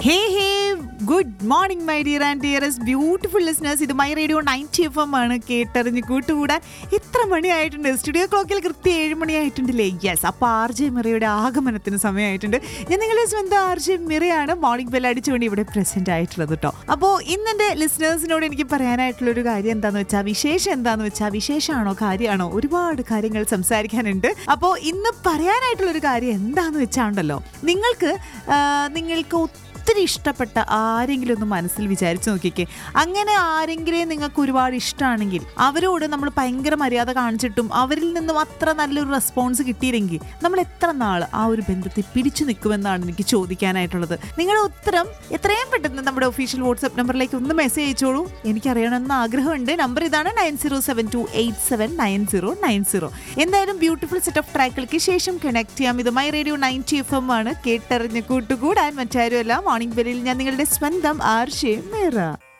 hey hey good morning my dear and dearest beautiful listeners ഇത് my radio ninety F M ആണ് കേട്ടറിഞ്ഞ് കൂട്ടുകൂടാൻ എത്ര മണിയായിട്ടുണ്ട് സ്റ്റുഡിയോ ക്ലോക്കിൽ കൃത്യം ഏഴ് മണിയായിട്ടുണ്ടല്ലേ യെസ് അപ്പോൾ ആർ ജെ മിറയുടെ ആഗമനത്തിന് സമയമായിട്ടുണ്ട് ഞാൻ നിങ്ങളുടെ സ്വന്തം ആർ ജെ മിറയാണ് മോർണിംഗ് ബെൽ അടിച്ചുകൊണ്ട് ഇവിടെ പ്രസന്റ് ആയിട്ടുള്ളത് കേട്ടോ അപ്പോൾ ഇന്നെൻ്റെ ലിസ്നേഴ്സിനോട് എനിക്ക് പറയാനായിട്ടുള്ള ഒരു കാര്യം എന്താന്ന് വെച്ചാൽ വിശേഷം എന്താന്ന് വെച്ചാൽ വിശേഷമാണോ കാര്യമാണോ ഒരുപാട് കാര്യങ്ങൾ സംസാരിക്കാനുണ്ട് അപ്പോൾ ഇന്ന് പറയാനായിട്ടുള്ള ഒരു കാര്യം എന്താന്ന് വെച്ചാണ്ടല്ലോ നിങ്ങൾക്ക് ആ, നിങ്ങൾക്ക് ഒത്തിരി ഇഷ്ടപ്പെട്ട ആരെങ്കിലും ഒന്ന് മനസ്സിൽ വിചാരിച്ചു നോക്കിക്കേ അങ്ങനെ ആരെങ്കിലും നിങ്ങൾക്ക് ഒരുപാട് ഇഷ്ടമാണെങ്കിൽ അവരോട് നമ്മൾ ഭയങ്കര മര്യാദ കാണിച്ചിട്ടും അവരിൽ നിന്നും അത്ര നല്ലൊരു റെസ്പോൺസ് കിട്ടിയില്ലെങ്കിൽ നമ്മൾ എത്ര നാൾ ആ ഒരു ബന്ധത്തിൽ പിടിച്ചു നിൽക്കുമെന്നാണ് എനിക്ക് ചോദിക്കാനായിട്ടുള്ളത് നിങ്ങളുടെ ഉത്തരം എത്രയും പെട്ടെന്ന് നമ്മുടെ ഒഫീഷ്യൽ വാട്സ്ആപ്പ് നമ്പറിലേക്ക് ഒന്ന് മെസ്സേജ് അയച്ചോളൂ എനിക്കറിയണമെന്ന് ആഗ്രഹമുണ്ട് നമ്പർ ഇതാണ് nine zero seven two eight seven nine zero nine zero എന്തായാലും ബ്യൂട്ടിഫുൾ സെറ്റ് ഓഫ് ട്രാക്കുകൾക്ക് ശേഷം കണക്ട് ചെയ്യാം ഇത് my radio ninety F M ആണ് കേട്ടറിഞ്ഞ് കൂട്ടുകൂടാൻ മറ്റാരുമല്ല മോർണിംഗ് ബെല്ലിൽ ഞാൻ നിങ്ങളുടെ സ്വന്തം ആർഷേ മേറ